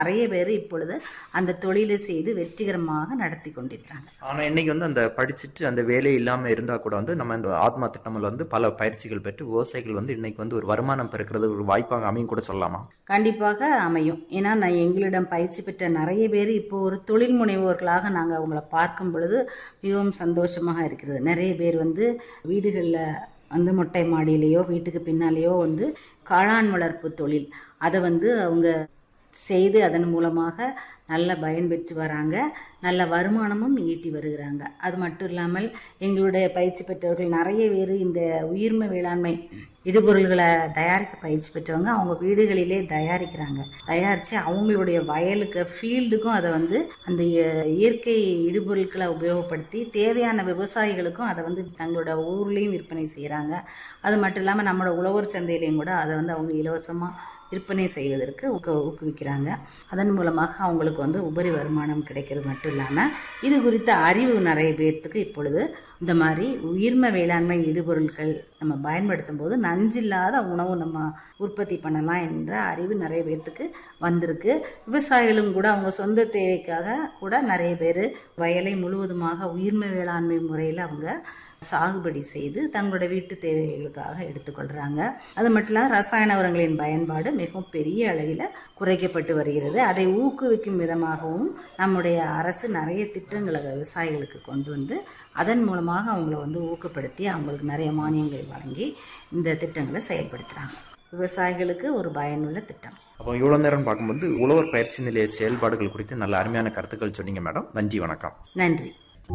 நிறைய பேர் இப்பொழுது அந்த தொழிலை செய்து வெற்றிகரமாக நடத்தி கொண்டிருக்கிறாங்க ஆனா இன்னைக்கு வந்து அந்த படிச்சுட்டு அந்த வேலை இல்லாம இருந்தா கூட வந்து நம்ம இந்த ஆத்மா திட்டமில் வந்து பல பயிற்சிகள் பெற்று விவசாயிகள் வந்து இன்னைக்கு வந்து ஒரு வருமானம் பெருக்கிறது ஒரு வாய்ப்பாக அமையும் கூட சொல்லலாமா கண்டிப்பாக அமையும் ஏன்னா நான் எங்களிடம் பயிற்சி பெற்ற நிறைய பேர் இப்போ ஒரு தொழில் முனைவோர்களாக நாங்கள் அவங்கள பார்க்கும் பொழுது மிகவும் சந்தோஷமாக இருக்கிறது நிறைய பேர் வந்து வீடுகளில் வந்து மொட்டை மாடியிலேயோ வீட்டுக்கு பின்னாலேயோ வந்து காளான் வளர்ப்பு தொழில் அதை வந்து அவங்க செய்து அதன் மூலமாக நல்ல பயன் பெற்று வராங்க நல்ல வருமானமும் ஈட்டி வருகிறாங்க அது மட்டும் இல்லாமல் எங்களுடைய பயிற்சி பெற்றவர்கள் நிறைய பேர் இந்த உயிர்ம வேளாண்மை இடுபொருள்களை தயாரிக்க பயிற்சி பெற்றவங்க அவங்க வீடுகளிலே தயாரிக்கிறாங்க தயாரித்து அவங்களுடைய வயலுக்கு ஃபீல்டுக்கும் அதை வந்து அந்த இய- இயற்கை இடுபொருட்களை உபயோகப்படுத்தி தேவையான விவசாயிகளுக்கும் அதை வந்து தங்களோட ஊர்லேயும் விற்பனை செய்கிறாங்க அது மட்டும் இல்லாமல் நம்மளோட உழவர் சந்தையிலையும் கூட அதை வந்து அவங்க இலவசமாக விற்பனை செய்வதற்கு ஊக்க ஊக்குவிக்கிறாங்க அதன் மூலமாக அவங்களுக்கு வந்து உபரி வருமானம் கிடைக்கிறது மட்டும் இல்லாமல் இது குறித்த அறிவு நிறைய பேர்த்துக்கு இப்பொழுது இந்த மாதிரி உயிர்ம வேளாண்மை இடுபொருட்கள் நம்ம பயன்படுத்தும் போது நஞ்சில்லாத உணவு நம்ம உற்பத்தி பண்ணலாம் என்ற அறிவு நிறைய பேர்த்துக்கு வந்திருக்கு விவசாயிகளும் கூட அவங்க சொந்த தேவைக்காக கூட நிறைய பேர் வயலை முழுவதுமாக உயிர்ம வேளாண்மை முறையில் அவங்க சாகுபடி செய்து தங்களோட வீட்டு தேவைகளுக்காக எடுத்துக்கொள்கிறாங்க அது மட்டும் இல்லாமல் ரசாயன உரங்களின் பயன்பாடு மிகவும் பெரிய அளவில் குறைக்கப்பட்டு வருகிறது அதை ஊக்குவிக்கும் விதமாகவும் நம்முடைய அரசு நிறைய திட்டங்களை விவசாயிகளுக்கு கொண்டு வந்து அதன் மூலமாக அவங்கள வந்து ஊக்கப்படுத்தி அவங்களுக்கு நிறைய மானியங்கள் வழங்கி இந்த திட்டங்களை செயல்படுத்துகிறாங்க விவசாயிகளுக்கு ஒரு பயனுள்ள திட்டம் அப்போ இவ்வளோ நேரம் பார்க்கும்போது உழவர் பயிற்சி நிலைய செயல்பாடுகள் குறித்து நல்ல அருமையான கருத்துக்கள் சொன்னீங்க மேடம் நன்றி வணக்கம் நன்றி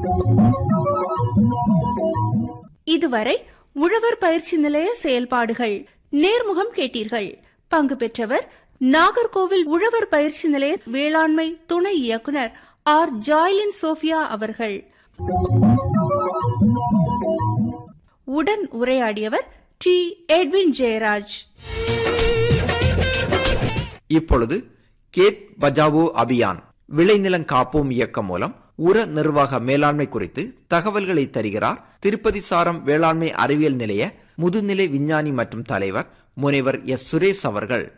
இதுவரை உழவர் பயிற்சி நிலைய செயல்பாடுகள் நேர்முகம் கேட்டீர்கள் பங்கு பெற்றவர் நாகர்கோவில் உழவர் பயிற்சி நிலைய வேளாண்மை துணை இயக்குனர் ஆர் ஜாய்லின் சோஃபியா அவர்கள் உடன் உரையாடியவர் டி எட்வின் ஜெயராஜ் இப்பொழுது கேட் பஜாவோ அபியான் விளைநிலம் காப்போம் இயக்கம் மூலம் உர நிர்வாக மேலாண்மை குறித்து தகவல்களை தருகிறார் திருப்பதி சாரம் வேளாண்மை அறிவியல் நிலைய முதுநிலை விஞ்ஞானி மற்றும் தலைவர் முனைவர் எஸ் சுரேஷ் அவர்கள்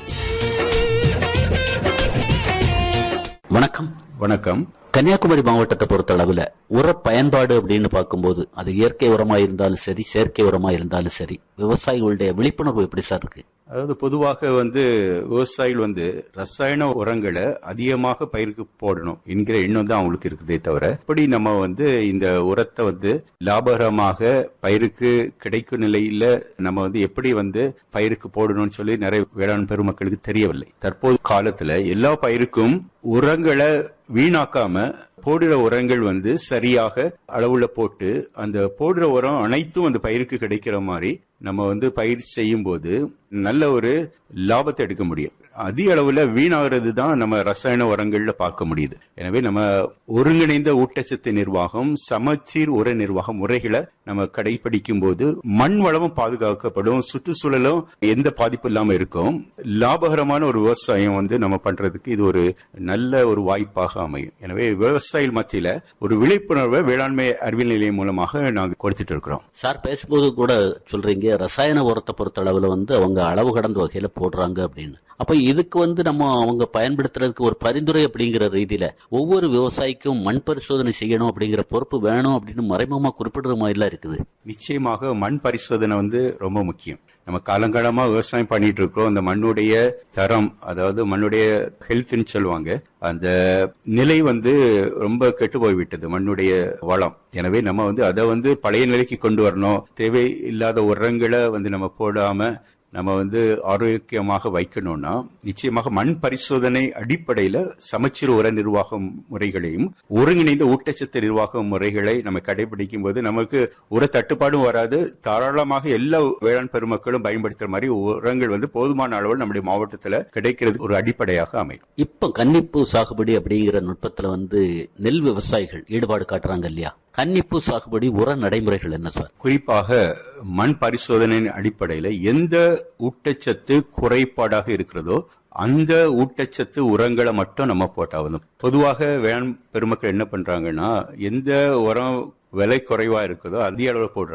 வணக்கம் வணக்கம் கன்னியாகுமரி மாவட்டத்தை பொறுத்த அளவுல உர பயன்பாடு அப்படின்னு பார்க்கும்போது அது இயற்கை உரமா இருந்தாலும் சரி செயற்கை உரமா இருந்தாலும் சரி விவசாயிகளுடைய விழிப்புணர்வு எப்படி சார் இருக்கு அதாவது பொதுவாக வந்து விவசாயிகள் வந்து ரசாயன உரங்களை அதிகமாக பயிருக்கு போடணும் என்கிற எண்ணம் தான் அவங்களுக்கு இருக்குதே தவிர இப்படி நம்ம வந்து இந்த உரத்தை வந்து லாபகரமாக பயிருக்கு கிடைக்கும் நிலையில நம்ம வந்து எப்படி வந்து பயிருக்கு போடணும்னு சொல்லி நிறைய வேளாண் பெருமக்களுக்கு தெரியவில்லை தற்போது காலத்துல எல்லா பயிருக்கும் உரங்களை வீணாக்காம போடுற உரங்கள் வந்து சரியாக அளவுல போட்டு அந்த போடுற உரம் அனைத்தும் அந்த பயிருக்கு கிடைக்கிற மாதிரி நம்ம வந்து பயிர் செய்யும் போது நல்ல ஒரு லாபத்தை எடுக்க முடியும் அதிக அளவுல வீணாகிறது தான் நம்ம ரசாயன உரங்கள்ல பார்க்க முடியுது எனவே நம்ம ஒருங்கிணைந்த ஊட்டச்சத்து நிர்வாகம் சமச்சீர் உர நிர்வாக முறைகளை நம்ம கடைபிடிக்கும் போது மண் வளமும் பாதுகாக்கப்படும் சுற்றுச்சூழலும் எந்த பாதிப்பு இல்லாம இருக்கும் லாபகரமான ஒரு விவசாயம் வந்து நம்ம பண்றதுக்கு இது ஒரு நல்ல ஒரு வாய்ப்பாக அமையும் எனவே விவசாயிகள் மத்தியில ஒரு விழிப்புணர்வை வேளாண்மை அறிவியல் நிலையம் மூலமாக நாங்க கொடுத்துட்டு இருக்கிறோம் சார் பேசும்போது கூட சொல்றீங்க ரசாயன உரத்தை பொறுத்த அளவுல வந்து அவங்க அளவு கடந்த வகையில போடுறாங்க அப்படின்னு அப்ப இதுக்கு வந்து நம்ம அவங்க பயன்படுத்துறதுக்கு ஒரு பரிந்துரை அப்படிங்கிற ரீதியில ஒவ்வொரு விவசாயிக்கும் மண் பரிசோதனை செய்யணும் அப்படிங்கிற பொறுப்பு வேணும் அப்படின்னு மறைமுகமா குறிப்பிடுற மாதிரிலாம் இருக்குது நிச்சயமாக மண் பரிசோதனை வந்து ரொம்ப முக்கியம் நம்ம காலங்காலமா விவசாயம் பண்ணிட்டு இருக்கோம் அந்த மண்ணுடைய தரம் அதாவது மண்ணுடைய ஹெல்த்னு சொல்லுவாங்க அந்த நிலை வந்து ரொம்ப கெட்டு போய்விட்டது மண்ணுடைய வளம் எனவே நம்ம வந்து அதை வந்து பழைய நிலைக்கு கொண்டு வரணும் தேவை இல்லாத உரங்களை வந்து நம்ம போடாம நம்ம வந்து ஆரோக்கியமாக வைக்கணும்னா நிச்சயமாக மண் பரிசோதனை அடிப்படையில சமச்சீர் உர நிர்வாக முறைகளையும் ஒருங்கிணைந்த ஊட்டச்சத்து நிர்வாக முறைகளை நம்ம கடைபிடிக்கும் போது நமக்கு உர தட்டுப்பாடும் வராது தாராளமாக எல்லா வேளாண் பெருமக்களும் பயன்படுத்துற மாதிரி உரங்கள் வந்து போதுமான அளவில் நம்முடைய மாவட்டத்துல கிடைக்கிறது ஒரு அடிப்படையாக அமையும் இப்ப கன்னிப்பூ சாகுபடி அப்படிங்கிற நுட்பத்துல வந்து நெல் விவசாயிகள் ஈடுபாடு காட்டுறாங்க இல்லையா கன்னிப்பூ சாகுபடி உர நடைமுறைகள் என்ன சார் குறிப்பாக மண் பரிசோதனையின் அடிப்படையில எந்த ஊட்டச்சத்து குறைபாடாக இருக்கிறதோ அந்த ஊட்டச்சத்து உரங்களை மட்டும் நம்ம போட்டாகணும் பொதுவாக வேளாண் பெருமக்கள் என்ன பண்றாங்கன்னா எந்த உரம் விலை குறைவா இருக்குதோ அதிக அளவில் போடுறாங்க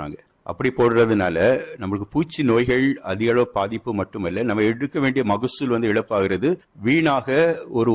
அப்படி போடுறதுனால நம்மளுக்கு பூச்சி நோய்கள் அதிக அளவு பாதிப்பு மட்டுமல்ல நம்ம எடுக்க வேண்டிய மகசூல் வந்து இழப்பாகிறது வீணாக ஒரு